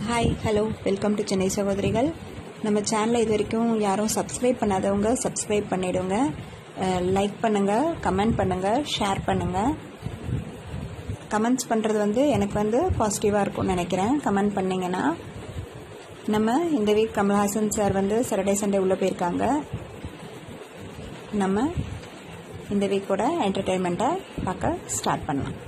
hi hello welcome to Chennai சகோதரிகள் நம்ம சேனலை இது வரைக்கும் யாரும் சப்ஸ்கிரைப் பண்ணாதவங்க சப்ஸ்கிரைப் பண்ணிடுங்க லைக் பண்ணுங்கள் கமெண்ட் பண்ணுங்கள் ஷேர் பண்ணுங்கள் கமெண்ட்ஸ் பண்ணுறது வந்து எனக்கு வந்து பாசிட்டிவாக இருக்கும்னு நினைக்கிறேன் கமெண்ட் பண்ணிங்கன்னா நம்ம இந்த வீக் கமல்ஹாசன் சார் வந்து சாட்டர்டே சண்டே உள்ளே போயிருக்காங்க நம்ம இந்த வீக்கோட என்டர்டெயின்மெண்ட்டை பார்க்க ஸ்டார்ட் பண்ணலாம்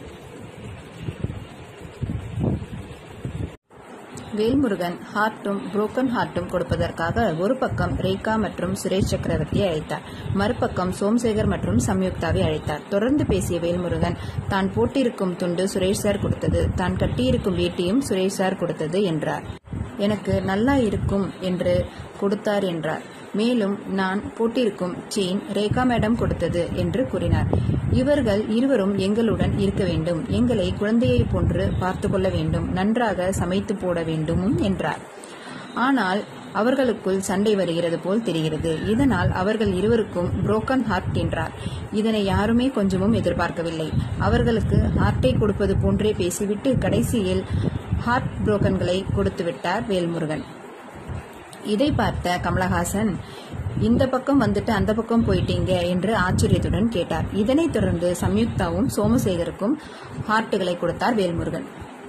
வேல்முருகன் ஹார்ட்டும் புரோக்கன் ஹார்ட்டும் கொடுப்பதற்காக ஒரு பக்கம் ரேகா மற்றும் சுரேஷ் சக்கரவர்த்தியை அழைத்தார் மறுபக்கம் சோம்சேகர் மற்றும் சம்யுக்தாவை அழைத்தார் தொடர்ந்து பேசிய வேல்முருகன் தான் போட்டிருக்கும் துண்டு சுரேஷ் சார் கொடுத்தது தான் கட்டியிருக்கும் வேட்டியும் சுரேஷ் சார் கொடுத்தது என்றார் எனக்கு நல்லா இருக்கும் என்று கொடுத்தார் என்றார் மேலும் நான் போட்டிருக்கும் செயின் ரேகா மேடம் கொடுத்தது என்று கூறினார் இவர்கள் இருவரும் எங்களுடன் இருக்க வேண்டும் எங்களை குழந்தையை போன்று பார்த்து கொள்ள வேண்டும் நன்றாக சமைத்து போட வேண்டும் என்றார் ஆனால் அவர்களுக்குள் சண்டை வருகிறது போல் தெரிகிறது இதனால் அவர்கள் இருவருக்கும் புரோக்கன் ஹார்ட் என்றார் இதனை யாருமே கொஞ்சமும் எதிர்பார்க்கவில்லை அவர்களுக்கு ஹார்ட்டை கொடுப்பது போன்றே பேசிவிட்டு கடைசியில் ஹார்ட் புரோக்கன்களை கொடுத்து விட்டார் வேல்முருகன் இதை பார்த்த கமலஹாசன் இந்த பக்கம் வந்துட்டு அந்த பக்கம் போயிட்டீங்க என்று ஆச்சரியத்துடன் கேட்டார் இதனைத் தொடர்ந்து சம்யுக்தாவும் சோமசேகருக்கும் ஹார்ட்டுகளை கொடுத்தார் வேல்முருகன்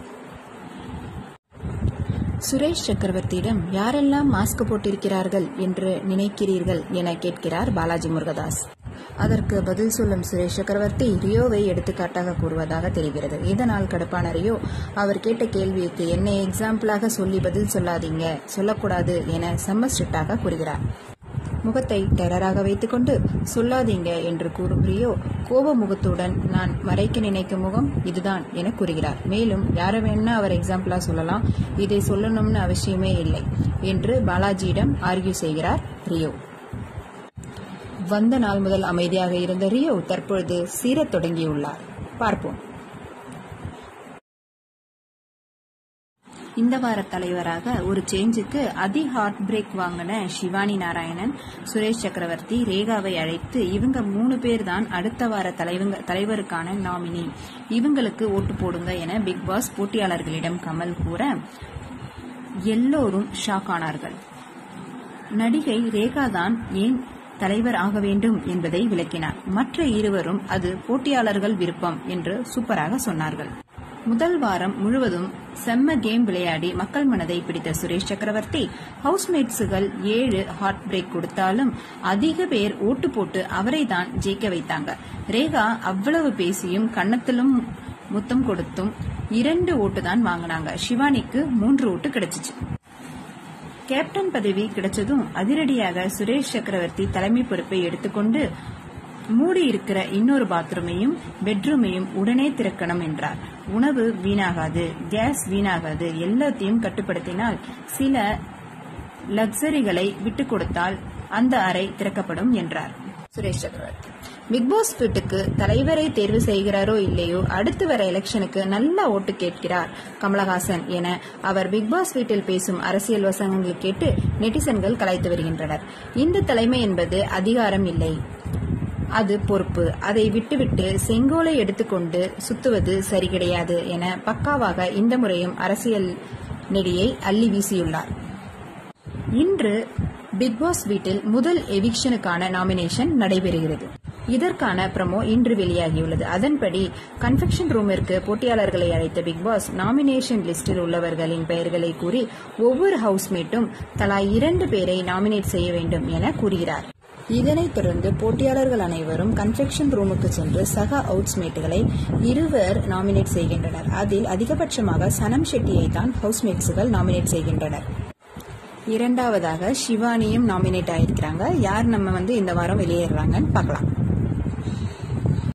சுரேஷ் சக்கரவர்த்தியிடம் யாரெல்லாம் மாஸ்க் போட்டிருக்கிறார்கள் என்று நினைக்கிறீர்கள் என கேட்கிறார் பாலாஜி முருகதாஸ் அதற்கு பதில் சொல்லும் சுரேஷ் சக்கரவர்த்தி ரியோவை எடுத்துக்காட்டாக கூறுவதாக தெரிகிறது இதனால் கடுப்பான ரியோ அவர் கேட்ட கேள்விக்கு என்னை எக்ஸாம்பிளாக சொல்லி பதில் சொல்லாதீங்க சொல்லக்கூடாது என செம்ம ஸ்ட்ரிக்டாக கூறுகிறார் முகத்தை டெரராக வைத்துக்கொண்டு சொல்லாதீங்க என்று கூறும் ரியோ கோப முகத்துடன் நான் மறைக்க நினைக்கும் முகம் இதுதான் என கூறுகிறார் மேலும் யாரை வேணா அவர் எக்ஸாம்பிளா சொல்லலாம் இதை சொல்லணும்னு அவசியமே இல்லை என்று பாலாஜியிடம் ஆர்கியூ செய்கிறார் ரியோ வந்த நாள் முதல் அமைதியாக இருந்த ரியோ தற்பொழுது சீரத் தொடங்கியுள்ளார் பார்ப்போம் இந்த வார தலைவராக ஒரு சேஞ்சுக்கு அதி ஹார்ட் பிரேக் வாங்கின சிவானி நாராயணன் சுரேஷ் சக்கரவர்த்தி ரேகாவை அழைத்து இவங்க மூணு பேர் தான் அடுத்த வார தலைவருக்கான நாமினி இவங்களுக்கு ஓட்டு போடுங்க என பிக் பாஸ் போட்டியாளர்களிடம் கமல் கூற எல்லோரும் ஷாக் ஆனார்கள் நடிகை ரேகா தான் ஏன் தலைவர் ஆக வேண்டும் என்பதை விளக்கினார் மற்ற இருவரும் அது போட்டியாளர்கள் விருப்பம் என்று சூப்பராக சொன்னார்கள் முதல் வாரம் முழுவதும் செம்ம கேம் விளையாடி மக்கள் மனதை பிடித்த சுரேஷ் சக்கரவர்த்தி ஹவுஸ்மேட்ஸுகள் ஏழு ஹார்ட் பிரேக் கொடுத்தாலும் அதிக பேர் ஓட்டு போட்டு அவரை தான் ஜெயிக்க வைத்தாங்க ரேகா அவ்வளவு பேசியும் கன்னத்திலும் முத்தம் கொடுத்தும் இரண்டு ஓட்டு தான் வாங்கினாங்க சிவானிக்கு மூன்று ஓட்டு கிடைச்சிச்சு கேப்டன் பதவி கிடைச்சதும் அதிரடியாக சுரேஷ் சக்கரவர்த்தி தலைமை பொறுப்பை எடுத்துக்கொண்டு மூடி இருக்கிற இன்னொரு பாத்ரூமையும் பெட்ரூமையும் உடனே திறக்கணும் என்றார் உணவு வீணாகாது கேஸ் வீணாகாது எல்லாத்தையும் கட்டுப்படுத்தினால் சில லக்ஸரிகளை விட்டுக் கொடுத்தால் அந்த அறை திறக்கப்படும் என்றார் சுரேஷ் சக்கரவர்த்தி பிக்பாஸ் வீட்டுக்கு தலைவரை தேர்வு செய்கிறாரோ இல்லையோ அடுத்து வர எலெக்ஷனுக்கு நல்ல ஓட்டு கேட்கிறார் கமலஹாசன் என அவர் பிக்பாஸ் வீட்டில் பேசும் அரசியல் வசனங்கள் கேட்டு நெட்டிசன்கள் கலாய்த்து வருகின்றனர் இந்த தலைமை என்பது அதிகாரம் இல்லை அது பொறுப்பு அதை விட்டுவிட்டு செங்கோலை எடுத்துக்கொண்டு சுத்துவது சரி கிடையாது என பக்காவாக இந்த முறையும் அரசியல் நெடியை அள்ளி வீசியுள்ளார் இன்று பிக்பாஸ் வீட்டில் முதல் எவிக்ஷனுக்கான நாமினேஷன் நடைபெறுகிறது இதற்கான ப்ரமோ இன்று வெளியாகியுள்ளது அதன்படி கன்ஃபெக்ஷன் ரூமிற்கு போட்டியாளர்களை அழைத்த பிக்பாஸ் நாமினேஷன் லிஸ்டில் உள்ளவர்களின் பெயர்களை கூறி ஒவ்வொரு ஹவுஸ்மேட்டும் தலா இரண்டு பேரை நாமினேட் செய்ய வேண்டும் என கூறுகிறார் இதனைத் தொடர்ந்து போட்டியாளர்கள் அனைவரும் கன்ஃபெக்ஷன் ரூமுக்கு சென்று சக அவுட்ஸ்மேட்டுகளை இருவர் நாமினேட் செய்கின்றனர் அதில் அதிகபட்சமாக சனம் ஷெட்டியை தான் ஹவுஸ்மேட்ஸுகள் நாமினேட் செய்கின்றனர் இரண்டாவதாக சிவானியும் நாமினேட் ஆயிருக்கிறாங்க யார் நம்ம வந்து இந்த வாரம் வெளியேறாங்கன்னு பார்க்கலாம்